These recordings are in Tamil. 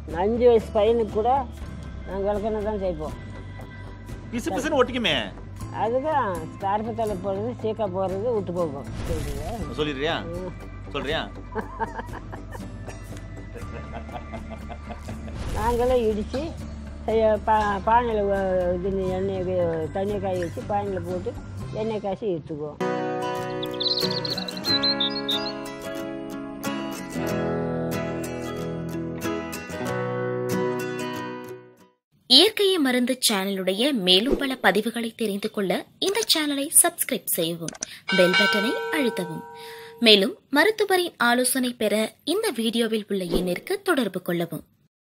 அஞ்சு வயசு பையனுக்கு கூட நாங்கள் விளக்கெண்ணெய் தான் சேர்ப்போம் பிசு பிசுன்னு ஒட்டிக்குமே அதுதான் தலை போடுறது சீக்கா போடுறது விட்டு போகும் சரிங்க சொல்லிடுறியா சொல்றியா நாங்களே இடித்து பா பானையில் இது எண்ணெய் தண்ணியை காய வச்சு பானையில் போட்டு எண்ணெய் காய்ச்சி எடுத்துக்குவோம் இயற்கையை மருந்து சேனலுடைய மேலும் பல பதிவுகளை தெரிந்து கொள்ள இந்த சேனலை சப்ஸ்கிரைப் செய்யவும் பெல் பட்டனை அழுத்தவும் மேலும் மருத்துவரின் ஆலோசனை பெற இந்த வீடியோவில் உள்ள எண்ணிற்கு தொடர்பு கொள்ளவும்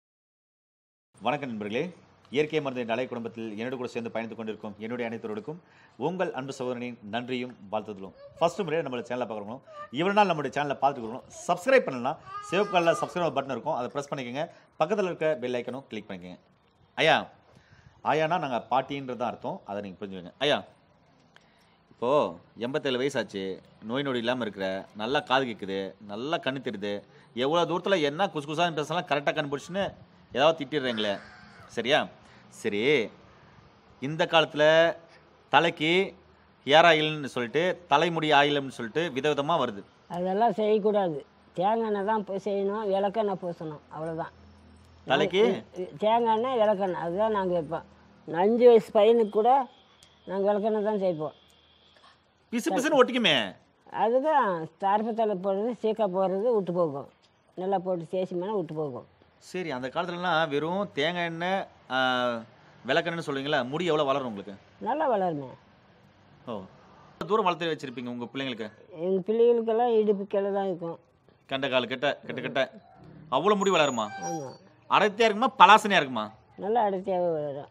வணக்கம் நண்பர்களே இயற்கை மருந்து என்ற அலை குடும்பத்தில் என்னோடு கூட சேர்ந்து பயணித்துக் கொண்டிருக்கும் என்னுடைய அனைத்தவர்களுக்கும் உங்கள் அன்பு சகோதரனின் நன்றியும் வாழ்த்துதலும் ஃபர்ஸ்ட் முறையாக நம்மளோட சேனலை பார்க்குறோம் இவ்வளோ நாள் நம்மளுடைய சேனலை பார்த்துக்கிறோம் சப்ஸ்கிரைப் பண்ணலாம் சேவ் காலில் சப்ஸ்கிரைப் பட்டன் இருக்கும் அதை ப்ரெஸ் பண்ணிக்கோங்க பக்கத்தில் இருக்க பெல் ஐக்கனும் கிளிக் பண்ணிக்கோங்க ஐயா ஆயானா நாங்கள் பாட்டின்றது தான் அர்த்தம் அதை நீங்கள் புரிஞ்சுக்கோங்க ஐயா இப்போது எண்பத்தேழு வயசாச்சு நோய் நொடி இல்லாமல் இருக்கிற நல்லா காது கேட்குது நல்லா கண்ணு தெரியுது எவ்வளோ தூரத்தில் என்ன குசு குசான்னு பேசலாம் கரெக்டாக கண்டுபிடிச்சுன்னு ஏதாவது திட்டிடுறீங்களே சரியா சரி இந்த காலத்தில் தலைக்கு ஹேர் ஆயில்னு சொல்லிட்டு தலைமுடி ஆயில்னு சொல்லிட்டு விதவிதமாக வருது அதெல்லாம் செய்யக்கூடாது தேங்காய் எண்ணெய் தான் போய் செய்யணும் விளக்கெண்ணெய் பூசணும் அவ்வளோதான் தலைக்கு தேங்காய் எண்ணெய் விளக்கெண்ணெய் அதுதான் நாங்கள் வைப்போம் அஞ்சு வயசு பையனுக்கு கூட நாங்கள் விளக்கெண்ணெய் தான் செய்ப்போம் பிசு பிசுன்னு ஒட்டிக்குமே அதுதான் தலை போடுறது சீக்கா போடுறது விட்டு போகும் நல்லா போட்டு தேய்ச்சிமேனா விட்டு போகும் சரி அந்த காலத்துலலாம் வெறும் தேங்காய் எண்ணெய் ஆ, விளக்கெண்ணெய்னு சொல்லுவீங்களா முடி எவ்வளோ வளரும் உங்களுக்கு நல்லா வளருமே ஓ தூரம் வளர்த்து வச்சுருப்பீங்க உங்கள் பிள்ளைங்களுக்கு எங்கள் பிள்ளைகளுக்கெல்லாம் இடுப்பு கீழே தான் இருக்கும் கண்ட கால் கிட்ட கிட்ட கிட்ட அவ்வளோ முடி வளருமா ஆமாம் அடர்த்தியாக இருக்குமா பலாசனையாக இருக்குமா நல்லா அடர்த்தியாகவே வளரும்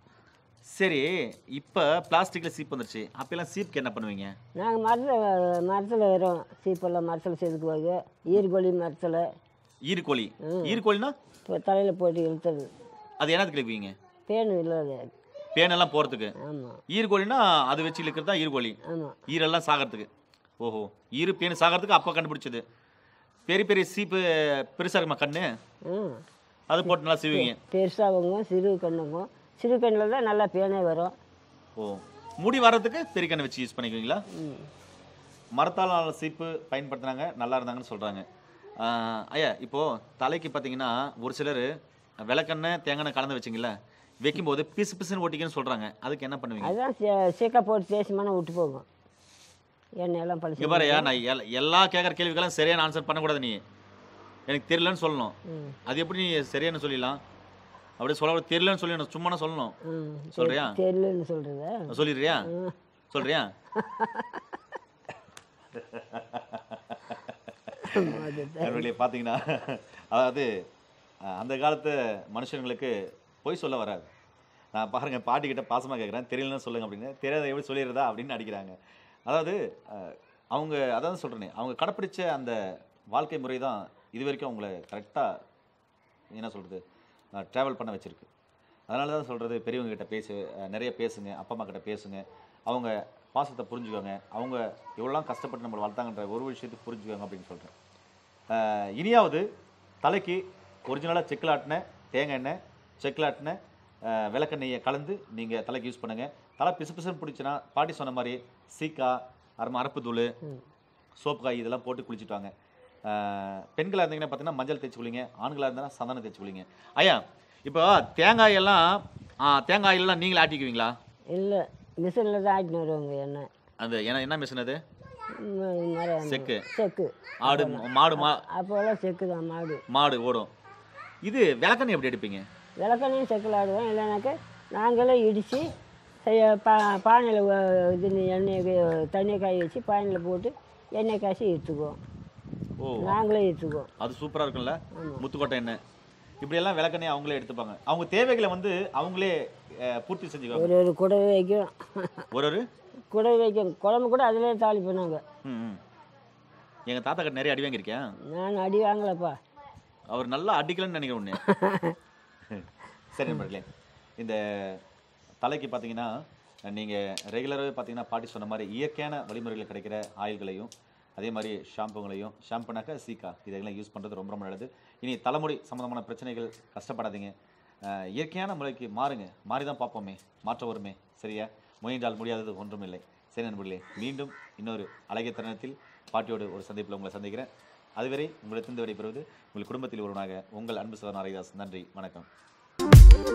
சரி இப்போ பிளாஸ்டிக்கில் சீப் வந்துருச்சு அப்போல்லாம் சீப்புக்கு என்ன பண்ணுவீங்க நாங்கள் மரத்தில் மரத்தில் வரோம் சீப்பெல்லாம் மரத்தில் செதுக்குவாங்க ஈர்கொழி மரத்தில் ஈருக்கோழி ஈருக்கோழினா இப்போ தலையில் போட்டு இழுத்துறது அது என்னத்துக்கு இழுக்குவீங்க பேனு இல்லாத பேனெல்லாம் போகிறதுக்கு ஆமாம் ஈருக்கோழினா அது வச்சு இழுக்கிறது தான் ஈருக்கோழி ஆமாம் ஈரெல்லாம் சாகிறதுக்கு ஓஹோ ஈரு பேனு சாகிறதுக்கு அப்போ கண்டுபிடிச்சது பெரிய பெரிய சீப்பு பெருசாக இருக்குமா கண்ணு ம் அது போட்டு நல்லா சீவுவீங்க பெருசாகுங்க சிறு கண்ணுங்க சிறு கண்ணில் தான் நல்லா பேனே வரும் ஓ முடி வர்றதுக்கு பெரிய கண்ணை வச்சு யூஸ் பண்ணிக்குவீங்களா ம் மரத்தால் ஆன சீப்பு பயன்படுத்துனாங்க நல்லா இருந்தாங்கன்னு சொல்கிறாங்க ஐயா இப்போது தலைக்கு பார்த்தீங்கன்னா ஒரு சிலர் விளக்கெண்ணெய் தேங்காய் கலந்து வச்சிங்கள வைக்கும்போது பிசு பிசுன்னு ஓட்டிக்கன்னு சொல்கிறாங்க அதுக்கு என்ன பண்ணுவீங்க அதுதான் சீ- சீக்கா போட்டு தேய்ச்சிமான விட்டு போகும் எண்ணெயெல்லாம் இங்கே பழிச்சு பாருயா நான் எல்- எல்லா கேட்குற கேள்விக்கெல்லாம் சரியான ஆன்சர் பண்ணக்கூடாது நீ எனக்கு தெரியலன்னு சொல்லணும் ம் அது எப்படி நீ சரியானு சொல்லிடலாம் அப்படியே சொல்ல தெரியலன்னு சொல்லி நான் சும்மா சொல்லணும் ம் சொல்றியா? தெரியலன்னு சொல்கிறதா சொல்லிடுறியா ம் சொல்றியா நண்பர்களே பார்த்தீங்கன்னா அதாவது அஹ், அந்த காலத்து மனுஷங்களுக்கு பொய் சொல்ல வராது நான் பாருங்க பாட்டி கிட்ட பாசமாக கேட்குறேன் தெரியலன்னு சொல்லுங்க அப்படின்னு தெரியாத எப்படி சொல்லிடுறதா அப்படின்னு அடிக்கிறாங்க அதாவது அஹ், அவங்க அதான் சொல்கிறேனே அவங்க கடைப்பிடிச்ச அந்த வாழ்க்கை முறை தான் இது வரைக்கும் அவங்கள கரெக்டாக என்ன சொல்கிறது ட்ராவல் பண்ண வச்சிருக்கு அதனால தான் சொல்கிறது பெரியவங்க கிட்ட பேசு அஹ், நிறைய பேசுங்க அப்பா அம்மா கிட்ட பேசுங்க அவங்க பாசத்தை புரிஞ்சுக்கோங்க அவங்க எவ்வளோலாம் கஷ்டப்பட்டு நம்மளை வளர்த்தாங்கன்ற ஒரு விஷயத்தை புரிஞ்சுக்கோங்க அப்படின்னு சொல்கிறேன் இனியாவது தலைக்கு ஒரிஜினலாக செக்கிலாட்டின தேங்காய் எண்ணெய் செக்கிலாட்டின அஹ், விளக்கெண்ணெயை கலந்து நீங்கள் தலைக்கு யூஸ் பண்ணுங்கள் தலை பிசு பிசுன்னு பிடிச்சினா பாட்டி சொன்ன மாதிரி சீக்கா அரும அரப்பு தூள் சோப்பு காய் இதெல்லாம் போட்டு குளிச்சுட்டு வாங்க அஹ், பெண்களாக இருந்தீங்கன்னா பார்த்தீங்கன்னா மஞ்சள் தேய்ச்சி குளிங்க ஆண்களாக இருந்தால் சந்தனம் தேய்ச்சி குளிங்க ஐயா இப்போ தேங்காய் எல்லாம் ஆ, தேங்காய் எல்லாம் நீங்களே ஆட்டிக்குவீங்களா இல்லை மிஷினில் தான் ஆட்டின்னு வருவாங்க எண்ணெய் அந்த ஏன்னா என்ன மிஷின் அது ம், மரம் செக்கு செக்கு ஆடு மாடு மா அப்போல்லாம் செக்கு தான் மாடு மாடு ஓடும் இது விளக்கெண்ணெய் எப்படி எடுப்பீங்க விளக்கெண்ணையும் செக்கில் ஆடுவோம் இல்லைனாக்கா நாங்களே இடித்து செய்ய பா பானையில் இது எண்ணெய் தண்ணியை காய வச்சு பானையில் போட்டு எண்ணெய் காய்ச்சி எடுத்துக்குவோம் ஓ நாங்களே எடுத்துக்குவோம் அது சூப்பராக இருக்கும்ல ஆமாம். முத்துக்கோட்டை எண்ணெய் இப்படியெல்லாம் விளக்கெண்ணெய் அவங்களே எடுத்துப்பாங்க அவங்க தேவைகளை வந்து அவங்களே அஹ், பூர்த்தி செஞ்சுக்குவாங்க ஒரு ஒரு குடவை வைக்கும் ஒரு ஒரு குடவை வைக்கும் குழம்பு கூட அதிலே தாளிப்போம் நாங்கள் ம் ம். எங்கள் தாத்தா கிட்ட நிறைய அடி வாங்கியிருக்கேன் நான் அடி வாங்கலப்பா அவர் நல்லா அடிக்கலன்னு நினைக்கிறேன் ஒன்று சரி நண்பர்களே இந்த தலைக்கு பார்த்தீங்கன்னா நீங்கள் ரெகுலராகவே பார்த்தீங்கன்னா பாட்டி சொன்ன மாதிரி இயற்கையான வழிமுறைகள் கிடைக்கிற ஆயில்களையும் அதே மாதிரி ஷாம்புங்களையும் ஷாம்புனாக்கா சீக்கா இதெல்லாம் யூஸ் பண்ணுறது ரொம்ப ரொம்ப நல்லது இனி தலைமுடி சம்மந்தமான பிரச்சனைகள் கஷ்டப்படாதீங்க அஹ், இயற்கையான முறைக்கு மாறுங்க மாறி தான் பார்ப்போமே மாற்றம் வருமே சரியா முயன்றால் முடியாதது ஒன்றும் இல்லை சரி நண்பர்களே மீண்டும் இன்னொரு அழகிய தருணத்தில் பாட்டியோடு ஒரு சந்திப்பில் உங்களை சந்திக்கிறேன் அதுவரை உங்களிடத்திலிருந்து விடைபெறுவது உங்கள் குடும்பத்தில் ஒருவனாக உங்கள் அன்பு சகோதரன் ஹரிதாஸ் நன்றி வணக்கம்